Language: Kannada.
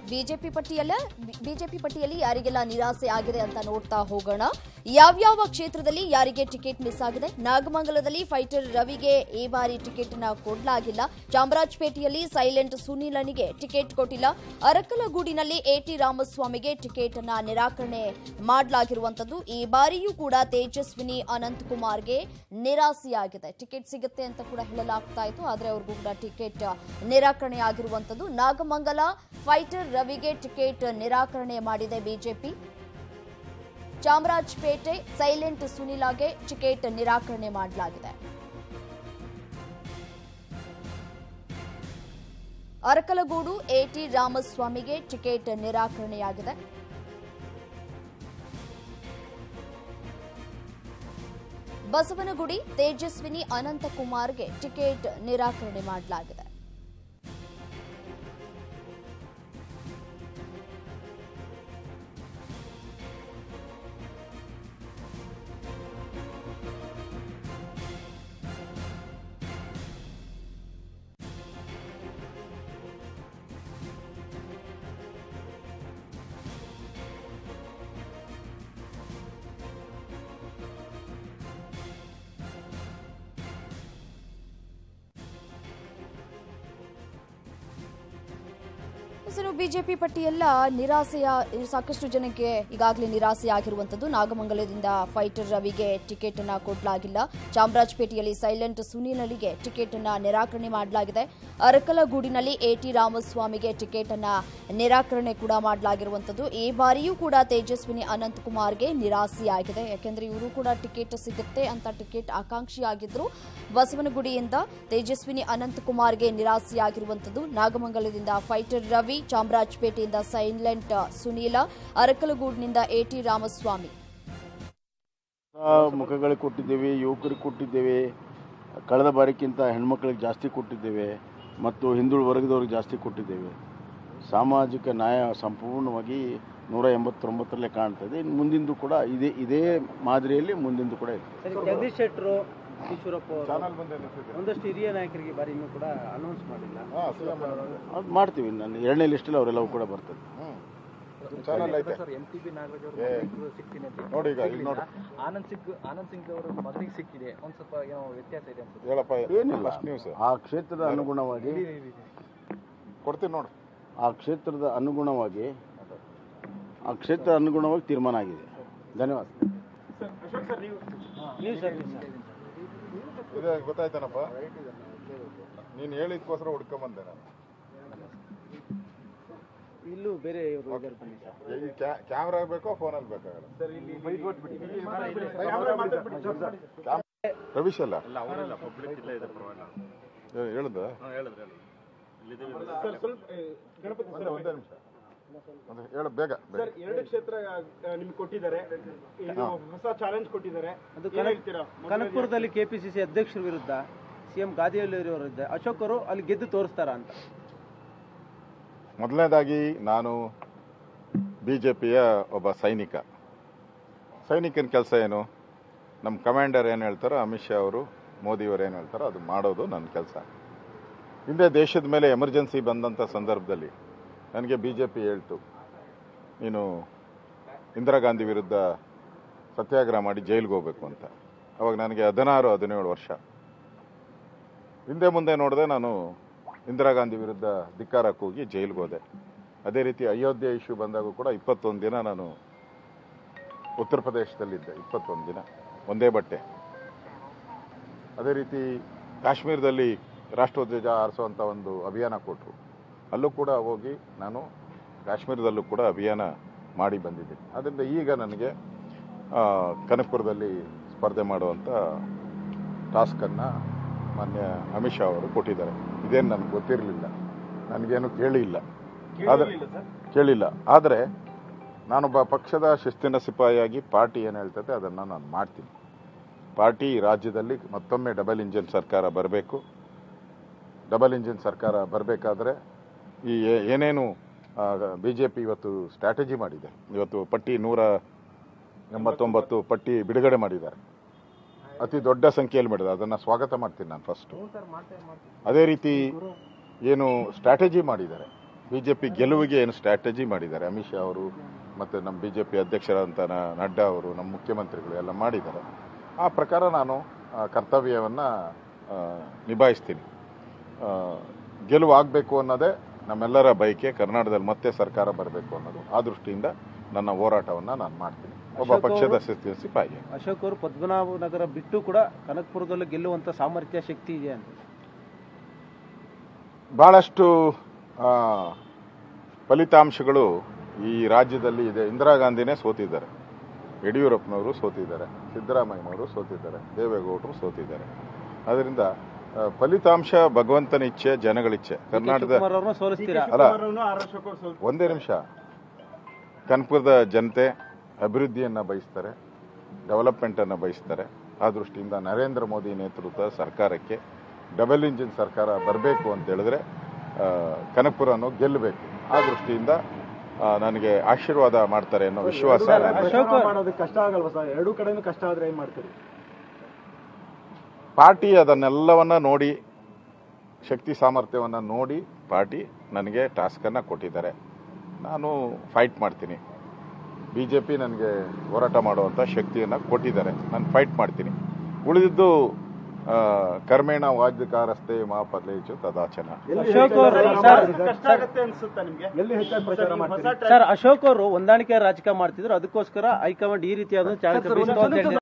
ಬಿಜೆಪಿ ಪಟ್ಟಿಯಲ್ಲ ಬಿಜೆಪಿ ಪಟ್ಟಿಯಲ್ಲಿ ಯಾರಿಗೆಲ್ಲ ನಿರಾಸೆ ಆಗಿದೆ ಅಂತ ನೋಡ್ತಾ ಹೋಗೋಣ ಯಾವ್ಯಾವ ಕ್ಷೇತ್ರದಲ್ಲಿ ಯಾರಿಗೆ ಟಿಕೆಟ್ ಮಿಸ್ ಆಗಿದೆ ನಾಗಮಂಗಲದಲ್ಲಿ ಫೈಟರ್ ರವಿಗೆ ಈ ಬಾರಿ ಟಿಕೆಟ್ ನ ಕೊಡಲಾಗಿಲ್ಲ ಚಾಮರಾಜಪೇಟೆಯಲ್ಲಿ ಸೈಲೆಂಟ್ ಸುನೀಲನಿಗೆ ಟಿಕೆಟ್ ಕೊಟ್ಟಿಲ್ಲ ಅರಕಲಗೂಡಿನಲ್ಲಿ ಎಟಿ ರಾಮಸ್ವಾಮಿಗೆ ಟಿಕೆಟ್ ಅನ್ನ ನಿರಾಕರಣೆ ಮಾಡಲಾಗಿರುವಂತದ್ದು ಈ ಬಾರಿಯೂ ಕೂಡ ತೇಜಸ್ವಿನಿ ಅನಂತ್ ಕುಮಾರ್ಗೆ ನಿರಾಸೆಯಾಗಿದೆ ಟಿಕೆಟ್ ಸಿಗುತ್ತೆ ಅಂತ ಕೂಡ ಹೇಳಲಾಗ್ತಾ ಇತ್ತು ಆದ್ರೆ ಅವ್ರಿಗೂ ಕೂಡ ಟಿಕೆಟ್ ನಿರಾಕರಣೆ ಆಗಿರುವಂತದ್ದು ನಾಗಮಂಗಲ ಫೈಟರ್ ರವಿಗೆ ಟಿಕೆಟ್ ನಿರಾಕರಣೆ ಮಾಡಿದೆ ಬಿಜೆಪಿ ಚಾಮರಾಜಪೇಟೆ ಸೈಲೆಂಟ್ ಸುನಿಲಾಗೆ ಟಿಕೆಟ್ ನಿರಾಕರಣೆ ಮಾಡಲಾಗಿದೆ ಅರಕಲಗೂಡು ಎಟಿ ರಾಮಸ್ವಾಮಿಗೆ ಟಿಕೆಟ್ ನಿರಾಕರಣೆಯಾಗಿದೆ ಬಸವನಗುಡಿ ತೇಜಸ್ವಿನಿ ಅನಂತಕುಮಾರ್ಗೆ ಟಿಕೆಟ್ ನಿರಾಕರಣೆ ಮಾಡಲಾಗಿದೆ ಹೆಸರು ಬಿಜೆಪಿ ಪಟ್ಟಿಯೆಲ್ಲ ನಿರಾಸೆಯ ಸಾಕಷ್ಟು ಜನಕ್ಕೆ ಈಗಾಗಲೇ ನಿರಾಸೆ ಆಗಿರುವಂತದ್ದು ನಾಗಮಂಗಲದಿಂದ ಫೈಟರ್ ರವಿಗೆ ಟಿಕೆಟ್ ಅನ್ನ ಕೊಡಲಾಗಿಲ್ಲ ಚಾಮರಾಜಪೇಟೆಯಲ್ಲಿ ಸೈಲೆಂಟ್ ಸುನೀಲನಿಗೆ ಟಿಕೆಟ್ ಅನ್ನ ನಿರಾಕರಣೆ ಮಾಡಲಾಗಿದೆ ಅರಕಲಗೂಡಿನಲ್ಲಿ ಎಟಿ ರಾಮಸ್ವಾಮಿಗೆ ಟಿಕೆಟ್ ಅನ್ನ ನಿರಾಕರಣೆ ಕೂಡ ಮಾಡಲಾಗಿರುವಂತದ್ದು ಈ ಬಾರಿಯೂ ಕೂಡ ತೇಜಸ್ವಿನಿ ಅನಂತ್ ಕುಮಾರ್ಗೆ ನಿರಾಸೆಯಾಗಿದೆ ಯಾಕೆಂದ್ರೆ ಇವರು ಕೂಡ ಟಿಕೆಟ್ ಸಿಗುತ್ತೆ ಅಂತ ಟಿಕೆಟ್ ಆಕಾಂಕ್ಷಿಯಾಗಿದ್ರು ಬಸವನಗುಡಿಯಿಂದ ತೇಜಸ್ವಿನಿ ಅನಂತ್ ಕುಮಾರ್ಗೆ ನಿರಾಸೆಯಾಗಿರುವಂತದ್ದು ನಾಗಮಂಗಲದಿಂದ ಫೈಟರ್ ರವಿ ಚಾಮರಾಜಪೇಟೆಯಿಂದ ಸೈಲೆಂಟ್ ಸುನೀಲ ಅರಕಲಗೂಡಿನಿಂದ ಎಟಿ ರಾಮಸ್ವಾಮಿ ಆ, ಮುಖಗಳಿಗೆ ಕೊಟ್ಟಿದ್ದೇವೆ ಯುವಕರಿಗೆ ಕೊಟ್ಟಿದ್ದೇವೆ ಕಳೆದ ಬಾರಿಕ್ಕಿಂತ ಹೆಣ್ಮಕ್ಳಿಗೆ ಜಾಸ್ತಿ ಕೊಟ್ಟಿದ್ದೇವೆ ಮತ್ತು ಹಿಂದುಳಿದ ವರ್ಗದವ್ರಿಗೆ ಜಾಸ್ತಿ ಕೊಟ್ಟಿದ್ದೇವೆ ಸಾಮಾಜಿಕ ನ್ಯಾಯ ಸಂಪೂರ್ಣವಾಗಿ ನೂರ ಎಂಬತ್ತೊಂಬತ್ತರಲ್ಲೇ ಕಾಣ್ತದೆ ಇನ್ನು ಮುಂದಿಂದು ಕೂಡ ಇದೇ ಇದೇ ಮಾದರಿಯಲ್ಲಿ ಮುಂದಿಂದು ಕೂಡ ಇದೆ ಸರಿ ಜಗದೀಶ್ ಶೆಟ್ಟರು ಈಶ್ವರಪ್ಪ ಅವರು ಒಂದಷ್ಟು ಹಿರಿಯ ನಾಯಕರಿಗೆ ಈ ಬಾರಿ ಇನ್ನೂ ಕೂಡ ಅನೌನ್ಸ್ ಮಾಡಿಲ್ಲ ಅದು ಮಾಡ್ತೀವಿ ನಾನು ಎರಡನೇ ಲಿಸ್ಟಲ್ಲಿ ಅವರೆಲ್ಲವೂ ಕೂಡ ಬರ್ತದೆ ಚಾನಲ್ ಐತೆ sir M T B Nagaraj ಏ. ಅವರು ಸಿಗ್ತೀನಿ ಅಂತ ನೋಡಿ ಈಗ ಇಲ್ಲಿ ನೋಡಿ ಆನಂದ್ ಸಿಂಗ್ ಆನಂದ್ ಸಿಂಗ್ ಅವರು ಮಗನಿಗೆ ಸಿಕ್ಕಿದೆ ಒಂದ್ ಸ್ವಲ್ಪ ಏನೋ ವ್ಯತ್ಯಾಸ ಇದೆ ಅನ್ಸುತ್ತೆ ಹೇಳಪ್ಪ ಏನಿಲ್ಲ ಫಸ್ಟ್ ನ್ಯೂಸ್ ಆ ಕ್ಷೇತ್ರದ ಅನುಗುಣವಾಗಿ ಕೊಡ್ತೀನಿ ನೋಡು ಆ ಕ್ಷೇತ್ರದ ಅನುಗುಣವಾಗಿ ಆ ಕ್ಷೇತ್ರ ಅನುಗುಣವಾಗಿ ತೀರ್ಮಾನ ಆಗಿದೆ ಧನ್ಯವಾದ ನೀವು ಸರ್ ನೀವು ಸರ್ ಇದೆ ಗೊತ್ತಾಯ್ತಾನಪ್ಪ ನೀನು ಹೇಳಿದ್ಕೋಸ್ಕರ ಹುಡ್ಕೊಂಬಂದೆ ನಾನು ಇಲ್ಲೂ ಬೇರೆ ಇವರು ಇದ್ದಾರೆ ಬನ್ನಿ ಸರ್ ಈ ಕ್ಯಾಮ್ರಾ ಬೇಕೋ ಫೋನಲ್ಲಿ ಬೇಕಾಗಲ್ಲ ಕ್ಯಾಮ್- ರವೀಶ್ ಅಲ್ಲ ಏ, ಹೇಳ್ದ ಒಂದೇ ಒಂದೇ ನಿಮಿಷ ಒಂದು ಹೇಳು ಬೇಗ ಬೇಗ. ಎರಡು ಕ್ಷೇತ್ರ ನಿಮ್ಗೆ ಕೊಟ್ಟಿದ್ದಾರೆ ಇದು ಹೊಸ ಚಾಲೆಂಜ್ ಕೊಟ್ಟಿದ್ದಾರೆ ಅದು ಏನ್ ಕನಕ್ ಹೇಳ್ತೀರಾ ಕನಕಪುರದಲ್ಲಿ ಕೆಪಿಸಿಸಿ ಅಧ್ಯಕ್ಷರ ವಿರುದ್ಧ ಸಿಎಂ ಗಾದಿಯಲ್ಲಿ ವಿರುದ್ಧ ಅಶೋಕ್ ಅವರು ಅಲ್ಲಿ ಗೆದ್ದು ತೋರಿಸ್ತಾರ ಅಂತ ಮೊದಲನೇದಾಗಿ ನಾನು ಬಿ ಜೆ ಪಿಯ ಒಬ್ಬ ಸೈನಿಕ ಸೈನಿಕನ ಕೆಲಸ ಏನು ನಮ್ಮ ಕಮಾಂಡರ್ ಏನು ಹೇಳ್ತಾರೋ ಅಮಿತ್ ಶಾ ಅವರು ಮೋದಿಯವರು ಏನು ಹೇಳ್ತಾರೋ ಅದು ಮಾಡೋದು ನನ್ನ ಕೆಲಸ ಹಿಂದೆ ದೇಶದ ಮೇಲೆ ಎಮರ್ಜೆನ್ಸಿ ಬಂದಂಥ ಸಂದರ್ಭದಲ್ಲಿ ನನಗೆ ಬಿ ಜೆ ಪಿ ಹೇಳ್ತು ನೀನು ಇಂದಿರಾ ಗಾಂಧಿ ವಿರುದ್ಧ ಸತ್ಯಾಗ್ರಹ ಮಾಡಿ ಜೈಲಿಗೆ ಹೋಗ್ಬೇಕು ಅಂತ ಅವಾಗ ನನಗೆ ಹದಿನಾರು ಹದಿನೇಳು ವರ್ಷ ಹಿಂದೆ ಮುಂದೆ ನೋಡಿದೆ ನಾನು ಇಂದಿರಾ ಗಾಂಧಿ ವಿರುದ್ಧ ಧಿಕ್ಕಾರಕ್ಕೆ ಹೋಗಿ ಜೈಲಿಗೆ ಹೋದೆ ಅದೇ ರೀತಿ ಅಯೋಧ್ಯೆ ಇಶ್ಯೂ ಬಂದಾಗೂ ಕೂಡ ಇಪ್ಪತ್ತೊಂದು ದಿನ ನಾನು ಉತ್ತರ ಪ್ರದೇಶದಲ್ಲಿದ್ದೆ ಇಪ್ಪತ್ತೊಂದು ದಿನ ಒಂದೇ ಬಟ್ಟೆ ಅದೇ ರೀತಿ ಕಾಶ್ಮೀರದಲ್ಲಿ ರಾಷ್ಟ್ರಧ್ವಜ ಹಾರಿಸುವಂಥ ಒಂದು ಅಭಿಯಾನ ಕೊಟ್ಟರು ಅಲ್ಲೂ ಕೂಡ ಹೋಗಿ ನಾನು ಕಾಶ್ಮೀರದಲ್ಲೂ ಕೂಡ ಅಭಿಯಾನ ಮಾಡಿ ಬಂದಿದ್ದೀನಿ ಅದರಿಂದ ಈಗ ನನಗೆ ಆ, ಕನಕಪುರದಲ್ಲಿ ಸ್ಪರ್ಧೆ ಮಾಡುವಂಥ ಟಾಸ್ಕನ್ನು ಮಾನ್ಯ ಅಮಿತ್ ಶಾ ಅವರು ಕೊಟ್ಟಿದ್ದಾರೆ ಇದೇನು ನನಗೆ ಗೊತ್ತಿರಲಿಲ್ಲ ನನಗೇನು ಕೇಳಿಲ್ಲ ಆದರೆ ಕೇಳಿಲ್ಲ ಆದರೆ ನಾನೊಬ್ಬ ಪಕ್ಷದ ಶಿಸ್ತಿನ ಸಿಪಾಯಿಯಾಗಿ ಪಾರ್ಟಿ ಏನು ಹೇಳ್ತದೆ ಅದನ್ನು ನಾನು ಮಾಡ್ತೀನಿ ಪಾರ್ಟಿ ಈ ರಾಜ್ಯದಲ್ಲಿ ಮತ್ತೊಮ್ಮೆ ಡಬಲ್ ಇಂಜಿನ್ ಸರ್ಕಾರ ಬರಬೇಕು ಡಬಲ್ ಇಂಜಿನ್ ಸರ್ಕಾರ ಬರಬೇಕಾದ್ರೆ ಈ ಏ- ಏನೇನು ಬಿ ಜೆ ಪಿ ಇವತ್ತು ಸ್ಟ್ರಾಟಜಿ ಮಾಡಿದೆ ಇವತ್ತು ಪಟ್ಟಿ ನೂರ ಎಂಬತ್ತೊಂಬತ್ತು ಪಟ್ಟಿ ಬಿಡುಗಡೆ ಮಾಡಿದ್ದಾರೆ ಅತಿ ದೊಡ್ಡ ಸಂಖ್ಯೆಯಲ್ಲಿ ಮಾಡಿದ್ದಾರೆ ಅದನ್ನು ಸ್ವಾಗತ ಮಾಡ್ತೀನಿ ನಾನು ಫಸ್ಟು ಅದೇ ರೀತಿ ಏನು ಸ್ಟ್ರಾಟಜಿ ಮಾಡಿದ್ದಾರೆ ಬಿ ಜೆ ಪಿ ಗೆಲುವಿಗೆ ಏನು ಸ್ಟ್ರಾಟಜಿ ಮಾಡಿದ್ದಾರೆ ಅಮಿತ್ ಶಾ ಅವರು ಮತ್ತು ನಮ್ಮ ಬಿ ಜೆ ಪಿ ಅಧ್ಯಕ್ಷರಾದಂಥ ನ- ನಡ್ಡಾ ಅವರು ನಮ್ಮ ಮುಖ್ಯಮಂತ್ರಿಗಳು ಎಲ್ಲ ಮಾಡಿದ್ದಾರೆ ಆ ಪ್ರಕಾರ ನಾನು ಕರ್ತವ್ಯವನ್ನು ನಿಭಾಯಿಸ್ತೀನಿ ಆ, ಗೆಲುವು ಆಗಬೇಕು ಅನ್ನೋದೇ ನಮ್ಮೆಲ್ಲರ ಬಯಕೆ ಕರ್ನಾಟಕದಲ್ಲಿ ಮತ್ತೆ ಸರ್ಕಾರ ಬರಬೇಕು ಅನ್ನೋದು ಆ ದೃಷ್ಟಿಯಿಂದ ನನ್ನ ಹೋರಾಟವನ್ನು ನಾನು ಮಾಡ್ತೀನಿ ಒಬ್ಬ ಅಶೋಕ್ ಪಕ್ಷದ ಅವರು- ಎಸ್ಎಸ್ಸಿ ಪಾಯಿ ಅಶೋಕ್ ಅವರು ಪದ್ಮನಾಭ ನಗರ ಬಿಟ್ಟು ಕೂಡ ಕನಕಪುರದಲ್ಲಿ ಗೆಲ್ಲುವಂತ ಸಾಮರ್ಥ್ಯ ಶಕ್ತಿ ಇದೆ ಅಂತ ಭಾಳಷ್ಟು ಆ, ಫಲಿತಾಂಶಗಳು ಈ ರಾಜ್ಯದಲ್ಲಿ ಇದೆ ಇಂದಿರಾ ಗಾಂಧಿನೇ ಸೋತಿದ್ದಾರೆ ಯಡಿಯೂರಪ್ಪನವರು ಸೋತಿದ್ದಾರೆ ಸಿದ್ದರಾಮಯ್ಯನವರು ಸೋತಿದ್ದಾರೆ ದೇವೇಗೌಡರು ಸೋತಿದ್ದಾರೆ ಅದರಿಂದ ಆ, ಫಲಿತಾಂಶ ಭಗವಂತನ ಇಚ್ಛೆ ಜನಗಳ ಇಚ್ಛೆ ಕರ್ನಾಟಕದ ಶಿವಕುಮಾರ್ ಅವ್ರನ್ನ ಸೋಲಿಸ್ತೀರಾ ಅಲ್ಲ. ಆರ್ ಅಶೋಕ್ ಅವ್ರು ಸ್ವಲ್ಪ ಒಂದೇ ನಿಮಿಷ ಕನಕಪುರದ ಜನತೆ ಅಭಿವೃದ್ಧಿಯನ್ನು ಬಯಸ್ತಾರೆ ಡೆವಲಪ್ಮೆಂಟನ್ನು ಬಯಸ್ತಾರೆ ಆ ದೃಷ್ಟಿಯಿಂದ ನರೇಂದ್ರ ಮೋದಿ ನೇತೃತ್ವದ ಸರ್ಕಾರಕ್ಕೆ ಡಬಲ್ ಇಂಜಿನ್ ಸರ್ಕಾರ ಬರಬೇಕು ಅಂತ ಹೇಳಿದ್ರೆ ಆ, ಕನಕಪುರನು ಗೆಲ್ಲಬೇಕು ಆ ದೃಷ್ಟಿಯಿಂದ ಆ, ನನಗೆ ಆಶೀರ್ವಾದ ಮಾಡ್ತಾರೆ ಅನ್ನೋ ವಿಶ್ವಾಸ ಸರ್, ನನಗಿದೆ. ಅಶೋಕ್ ಪ್ರಚಾರ ಮಾಡೋದಕ್ಕೆ ಕಷ್ಟ ಆಗಲ್ವಾ ಸರ್ ಎರಡೂ ಕಡೆನೂ ಕಷ್ಟ ಆದ್ರೆ ಏನ್ ಮಾಡ್ತೀರಿ ಪಾರ್ಟಿ ಅದನ್ನೆಲ್ಲವನ್ನ ನೋಡಿ ಶಕ್ತಿ ಸಾಮರ್ಥ್ಯವನ್ನು ನೋಡಿ ಪಾರ್ಟಿ ನನಗೆ ಟಾಸ್ಕನ್ನು ಕೊಟ್ಟಿದ್ದಾರೆ ನಾನು ಫೈಟ್ ಮಾಡ್ತೀನಿ ಬಿ ಜೆ ಪಿ ನನಗೆ ಹೋರಾಟ ಮಾಡುವಂಥ ಶಕ್ತಿಯನ್ನು ಕೊಟ್ಟಿದ್ದಾರೆ ನಾನು ಫೈಟ್ ಮಾಡ್ತೀನಿ ಉಳಿದಿದ್ದು ಆ, ಕರ್ಮೇಣ ವಾದ್ಯಕಾರಸ್ತೆ ಮಹಾಪರ್ಲೇಚು ತದಾಚನ ಅಶೋಕ್ ಅವರು ಕಷ್ಟ ಆಗತ್ತೆ ಅನ್ಸುತ್ತಾ ನಿಮ್ಗೆ ಎಲ್ಲಿ ಹೆಚ್ಚಾಗಿ ಪ್ರಚಾರ ಮಾಡ್ತೀರಿ ಸರ್ ಅಶೋಕ್ ಅವರು ಹೊಂದಾಣಿಕೆ ರಾಜಕೀಯ ಮಾಡ್ತಿದ್ರು ಅದಕ್ಕೋಸ್ಕರ ಹೈಕಮಾಂಡ್ ಈ ರೀತಿಯಾದ ಚಾಲಕ